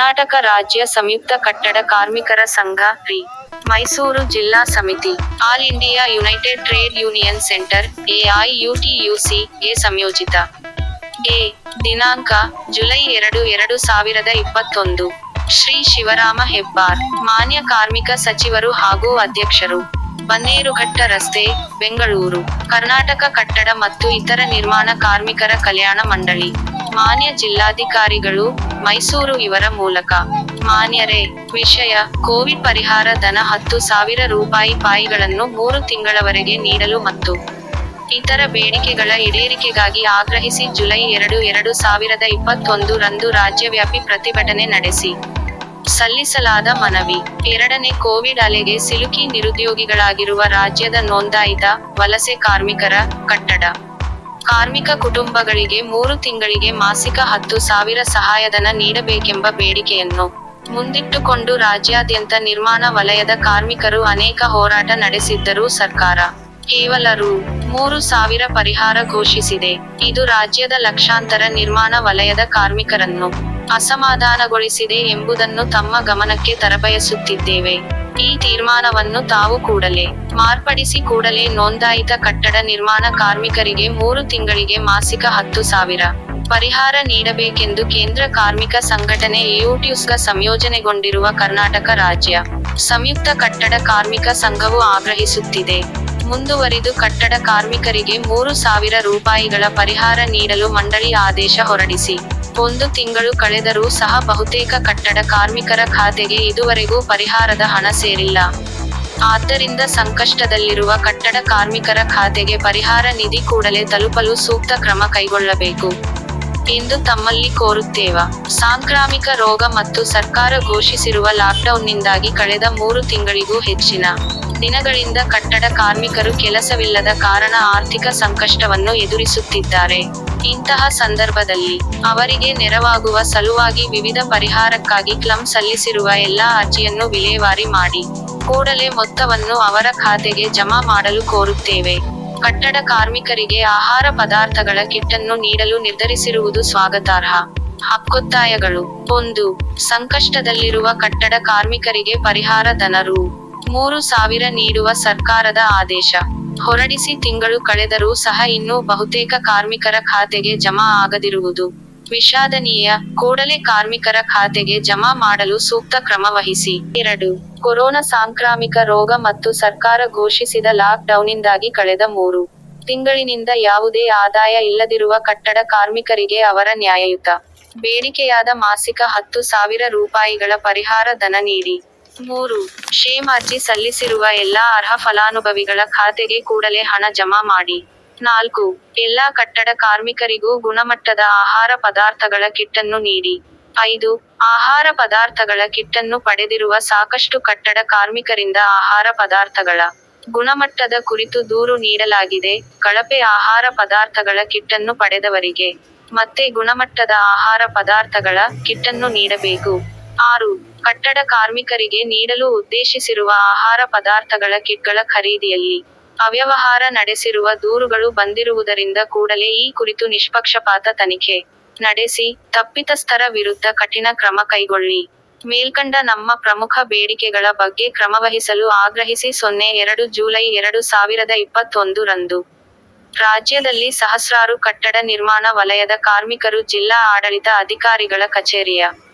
ಕರ್ನಾಟಕ ರಾಜ್ಯ ಸಂಯುಕ್ತ ಕಟ್ಟಡ ಕಾರ್ಮಿಕರ ಸಂಘ ರಿ ಮೈಸೂರು ಜಿಲ್ಲಾ ಸಮಿತಿ All India United Trade Union Centre AIUTUC ಗೆ ಸಂಯೋಜಿತ ಎ ದಿನಾಂಕ ಜುಲೈ ಎರಡು ಎರಡು ಸಾವಿರದ ಇಪ್ಪತ್ತೊಂದು ಶ್ರೀ ಶಿವರಾಮ ಹೆಬ್ಬಾರ್ ಮಾನ್ಯ ಕಾರ್ಮಿಕ ಸಚಿವರು ಹಾಗೂ ಅಧ್ಯಕ್ಷರು ಬನ್ನೇರುಘಟ್ಟ ರಸ್ತೆ ಬೆಂಗಳೂರು ಕರ್ನಾಟಕ ಕಟ್ಟಡ ಮತ್ತು ಇತರ ನಿರ್ಮಾಣ ಕಾರ್ಮಿಕರ ಕಲ್ಯಾಣ ಮಂಡಳಿ ಮಾನ್ಯ ಜಿಲ್ಲಾಧಿಕಾರಿಗಳು ಮೈಸೂರು ಇವರ ಮೂಲಕ ಮಾನ್ಯರೇ ವಿಷಯ ಕೋವಿಡ್ ಪರಿಹಾರ ಧನ ಹತ್ತು ಸಾವಿರ ರೂಪಾಯಿ ಪಾಯಿಗಳನ್ನು ಮೂರು ತಿಂಗಳವರೆಗೆ ನೀಡಲು ಮತ್ತು ಇತರ ಬೇಡಿಕೆಗಳ ಈಡೇರಿಕೆಗಾಗಿ ಆಗ್ರಹಿಸಿ ಜುಲೈ ಎರಡು ಎರಡು ಸಾವಿರದ ಇಪ್ಪತ್ತೊಂದು ರಂದು ರಾಜ್ಯವ್ಯಾಪಿ ಪ್ರತಿಭಟನೆ ನಡೆಸಿ ಸಲ್ಲಿಸಲಾದ ಮನವಿ ಎರಡನೇ ಕೋವಿಡ್ ಅಲೆಗೆ ಸಿಲುಕಿ ನಿರುದ್ಯೋಗಿಗಳಾಗಿರುವ ರಾಜ್ಯದ ನೋಂದಾಯಿತ ವಲಸೆ ಕಾರ್ಮಿಕರ ಕಟ್ಟಡ ಕಾರ್ಮಿಕ ಕುಟುಂಬಗಳಿಗೆ ಮೂರು ತಿಂಗಳಿಗೆ ಮಾಸಿಕ ಹತ್ತು ಸಾವಿರ ಸಹಾಯಧನ ನೀಡಬೇಕೆಂಬ ಬೇಡಿಕೆಯನ್ನು ಮುಂದಿಟ್ಟುಕೊಂಡು ರಾಜ್ಯಾದ್ಯಂತ ನಿರ್ಮಾಣ ವಲಯದ ಕಾರ್ಮಿಕರು ಅನೇಕ ಹೋರಾಟ ನಡೆಸಿದ್ದರೂ ಸರ್ಕಾರ ಕೇವಲ ರು ಮೂರು ಸಾವಿರ ಪರಿಹಾರ ಘೋಷಿಸಿದೆ ಇದು ರಾಜ್ಯದ ಲಕ್ಷಾಂತರ ನಿರ್ಮಾಣ ವಲಯದ ಕಾರ್ಮಿಕರನ್ನು ಅಸಮಾಧಾನಗೊಳಿಸಿದೆ ಎಂಬುದನ್ನು ತಮ್ಮ ಗಮನಕ್ಕೆ ತರಬಯಸುತ್ತಿದ್ದೇವೆ ಈ ತೀರ್ಮಾನವನ್ನು ತಾವು ಕೂಡಲೇ ಮಾರ್ಪಡಿಸಿ ಕೂಡಲೇ ನೋಂದಾಯಿತ ಕಟ್ಟಡ ನಿರ್ಮಾಣ ಕಾರ್ಮಿಕರಿಗೆ ಮೂರು ತಿಂಗಳಿಗೆ ಮಾಸಿಕ ಹತ್ತು ಸಾವಿರ ಪರಿಹಾರ ನೀಡಬೇಕೆಂದು ಕೇಂದ್ರ ಕಾರ್ಮಿಕ ಸಂಘಟನೆ ಎಯುಟ್ಯೂಸ್ಗ ಸಂಯೋಜನೆಗೊಂಡಿರುವ ಕರ್ನಾಟಕ ರಾಜ್ಯ ಸಂಯುಕ್ತ ಕಟ್ಟಡ ಕಾರ್ಮಿಕ ಸಂಘವು ಆಗ್ರಹಿಸುತ್ತಿದೆ ಮುಂದುವರಿದು ಕಟ್ಟಡ ಕಾರ್ಮಿಕರಿಗೆ ಮೂರು ಸಾವಿರ ರೂಪಾಯಿಗಳ ಪರಿಹಾರ ನೀಡಲು ಮಂಡಳಿ ಆದೇಶ ಹೊರಡಿಸಿ ಒಂದು ತಿಂಗಳು ಕಳೆದರೂ ಸಹ ಬಹುತೇಕ ಕಟ್ಟಡ ಕಾರ್ಮಿಕರ ಖಾತೆಗೆ ಇದುವರೆಗೂ ಪರಿಹಾರದ ಹಣ ಸೇರಿಲ್ಲ ಆದ್ದರಿಂದ ಸಂಕಷ್ಟದಲ್ಲಿರುವ ಕಟ್ಟಡ ಕಾರ್ಮಿಕರ ಖಾತೆಗೆ ಪರಿಹಾರ ನಿಧಿ ಕೂಡಲೇ ತಲುಪಲು ಸೂಕ್ತ ಕ್ರಮ ಕೈಗೊಳ್ಳಬೇಕು ಎಂದು ತಮ್ಮಲ್ಲಿ ಕೋರುತ್ತೇವ ಸಾಂಕ್ರಾಮಿಕ ರೋಗ ಮತ್ತು ಸರ್ಕಾರ ಘೋಷಿಸಿರುವ ಲಾಕ್ಡೌನ್ನಿಂದಾಗಿ ಕಳೆದ ಮೂರು ತಿಂಗಳಿಗೂ ಹೆಚ್ಚಿನ ದಿನಗಳಿಂದ ಕಟ್ಟಡ ಕಾರ್ಮಿಕರು ಕೆಲಸವಿಲ್ಲದ ಕಾರಣ ಆರ್ಥಿಕ ಸಂಕಷ್ಟವನ್ನು ಎದುರಿಸುತ್ತಿದ್ದಾರೆ ಇಂತಹ ಸಂದರ್ಭದಲ್ಲಿ ಅವರಿಗೆ ನೆರವಾಗುವ ಸಲುವಾಗಿ ವಿವಿಧ ಪರಿಹಾರಕ್ಕಾಗಿ ಕ್ಲಂ ಸಲ್ಲಿಸಿರುವ ಎಲ್ಲಾ ಅರ್ಜಿಯನ್ನು ವಿಲೇವಾರಿ ಮಾಡಿ ಕೂಡಲೇ ಮೊತ್ತವನ್ನು ಅವರ ಖಾತೆಗೆ ಜಮಾ ಮಾಡಲು ಕೋರುತ್ತೇವೆ ಕಟ್ಟಡ ಕಾರ್ಮಿಕರಿಗೆ ಆಹಾರ ಪದಾರ್ಥಗಳ ಕಿಟ್ಟನ್ನು ನೀಡಲು ನಿರ್ಧರಿಸಿರುವುದು ಸ್ವಾಗತಾರ್ಹ ಹಕ್ಕೊತ್ತಾಯಗಳು ಒಂದು ಸಂಕಷ್ಟದಲ್ಲಿರುವ ಕಟ್ಟಡ ಕಾರ್ಮಿಕರಿಗೆ ಪರಿಹಾರ ಧನ ರು ಮೂರು ಸಾವಿರ ನೀಡುವ ಸರ್ಕಾರದ ಆದೇಶ ಹೊರಡಿಸಿ ತಿಂಗಳು ಕಳೆದರೂ ಸಹ ಇನ್ನೂ ಬಹುತೇಕ ಕಾರ್ಮಿಕರ ಖಾತೆಗೆ ಜಮಾ ಆಗದಿರುವುದು ವಿಷಾದನೀಯ ಕೂಡಲೇ ಕಾರ್ಮಿಕರ ಖಾತೆಗೆ ಜಮಾ ಮಾಡಲು ಸೂಕ್ತ ಕ್ರಮ ವಹಿಸಿ ಎರಡು ಕೊರೋನಾ ಸಾಂಕ್ರಾಮಿಕ ರೋಗ ಮತ್ತು ಸರ್ಕಾರ ಘೋಷಿಸಿದ ಲಾಕ್ ಡೌನ್ನಿಂದಾಗಿ ಕಳೆದ ಮೂರು ತಿಂಗಳಿನಿಂದ ಯಾವುದೇ ಆದಾಯ ಇಲ್ಲದಿರುವ ಕಟ್ಟಡ ಕಾರ್ಮಿಕರಿಗೆ ಅವರ ನ್ಯಾಯಯುತ ಬೇಡಿಕೆಯಾದ ಮಾಸಿಕ ಹತ್ತು ಸಾವಿರ ರೂಪಾಯಿಗಳ ಪರಿಹಾರ ಧನ ನೀಡಿ ಮೂರು ಕ್ಷೇಮ ಅರ್ಜಿ ಸಲ್ಲಿಸಿರುವ ಎಲ್ಲಾ ಅರ್ಹ ಫಲಾನುಭವಿಗಳ ಖಾತೆಗೆ ಕೂಡಲೇ ಹಣ ಜಮಾ ಮಾಡಿ ನಾಲ್ಕು ಎಲ್ಲಾ ಕಟ್ಟಡ ಕಾರ್ಮಿಕರಿಗೂ ಗುಣಮಟ್ಟದ ಆಹಾರ ಪದಾರ್ಥಗಳ ಕಿಟ್ಟನ್ನು ನೀಡಿ ಐದು ಆಹಾರ ಪದಾರ್ಥಗಳ ಕಿಟ್ಟನ್ನು ಪಡೆದಿರುವ ಸಾಕಷ್ಟು ಕಟ್ಟಡ ಕಾರ್ಮಿಕರಿಂದ ಆಹಾರ ಪದಾರ್ಥಗಳ ಗುಣಮಟ್ಟದ ಕುರಿತು ದೂರು ನೀಡಲಾಗಿದೆ ಕಳಪೆ ಆಹಾರ ಪದಾರ್ಥಗಳ ಕಿಟ್ಟನ್ನು ಪಡೆದವರಿಗೆ ಮತ್ತೆ ಗುಣಮಟ್ಟದ ಆಹಾರ ಪದಾರ್ಥಗಳ ಕಿಟ್ಟನ್ನು ನೀಡಬೇಕು ಆರು ಕಟ್ಟಡ ಕಾರ್ಮಿಕರಿಗೆ ನೀಡಲು ಉದ್ದೇಶಿಸಿರುವ ಆಹಾರ ಪದಾರ್ಥಗಳ ಕಿಟ್ಗಳ ಖರೀದಿಯಲ್ಲಿ ಅವ್ಯವಹಾರ ನಡೆಸಿರುವ ದೂರುಗಳು ಬಂದಿರುವುದರಿಂದ ಕೂಡಲೇ ಈ ಕುರಿತು ನಿಷ್ಪಕ್ಷಪಾತ ತನಿಖೆ ನಡೆಸಿ ತಪ್ಪಿತಸ್ಥರ ವಿರುದ್ಧ ಕಠಿಣ ಕ್ರಮ ಕೈಗೊಳ್ಳಿ ಮೇಲ್ಕಂಡ ನಮ್ಮ ಪ್ರಮುಖ ಬೇಡಿಕೆಗಳ ಬಗ್ಗೆ ಕ್ರಮವಹಿಸಲು ಆಗ್ರಹಿಸಿ ಸೊನ್ನೆ ಎರಡು ಜೂಲೈ ಎರಡು ಸಾವಿರದ ಇಪ್ಪತ್ತೊಂದು ರಂದು ರಾಜ್ಯದಲ್ಲಿ ಸಹಸ್ರಾರು ಕಟ್ಟಡ ನಿರ್ಮಾಣ ವಲಯದ ಕಾರ್ಮಿಕರು ಜಿಲ್ಲಾ ಆಡಳಿತ ಅಧಿಕಾರಿಗಳ ಕಚೇರಿಯ